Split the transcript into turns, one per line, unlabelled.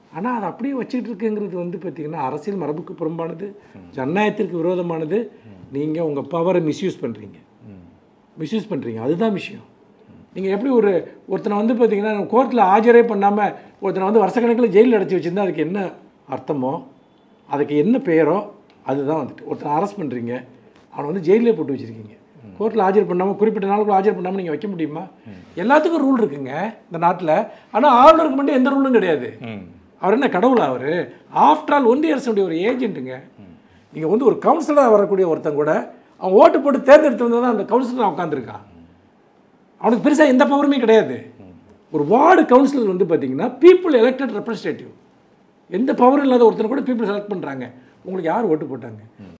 ஆனால் அதை அப்படியே வச்சுக்கிட்டு இருக்குங்கிறது வந்து பார்த்திங்கன்னா அரசியல் மரபுக்கு புறம்பானது ஜனநாயகத்திற்கு விரோதமானது நீங்கள் உங்கள் பவரை மிஸ்யூஸ் பண்ணுறீங்க மிஸ்யூஸ் பண்ணுறீங்க அதுதான் விஷயம் நீங்கள் எப்படி ஒரு ஒருத்தனை வந்து பார்த்தீங்கன்னா கோர்ட்டில் ஆஜரே பண்ணாமல் ஒருத்தனை வந்து வருஷக்கணக்கில் ஜெயிலில் அடைச்சி வச்சிருந்தா அதுக்கு என்ன அர்த்தமோ அதுக்கு என்ன பெயரோ அதுதான் வந்துட்டு ஒருத்தனை அரெஸ்ட் பண்ணுறீங்க அவனை வந்து ஜெயிலே போட்டு வச்சுருக்கீங்க கோர்ட்டில் ஆஜர் பண்ணாமல் குறிப்பிட்ட நாளுக்குள்ள ஆஜர் பண்ணாமல் நீங்கள் வைக்க முடியுமா எல்லாத்துக்கும் ரூல் இருக்குங்க இந்த நாட்டில் ஆனால் ஆளுநருக்கு மட்டும் எந்த ரூலும் கிடையாது அவர் என்ன கடவுளா அவர் ஆஃப்டர் ஆல் ஒன்றிய அரசுடைய ஒரு ஏஜென்ட்டுங்க நீங்கள் வந்து ஒரு கவுன்சிலராக வரக்கூடிய ஒருத்தன் கூட அவன் ஓட்டு போட்டு தேர்ந்தெடுத்து வந்தால் தான் அந்த கவுன்சிலராக உட்காந்துருக்கான் அவனுக்கு பெருசாக எந்த பவருமே கிடையாது ஒரு வார்டு கவுன்சிலர் வந்து பார்த்தீங்கன்னா பீப்புள் எலெக்டட் ரெப்ரஸன்டேட்டிவ் எந்த பவரும் இல்லாத ஒருத்தனை கூட பீப்புள் செலக்ட் பண்ணுறாங்க உங்களுக்கு யார் ஓட்டு போட்டாங்க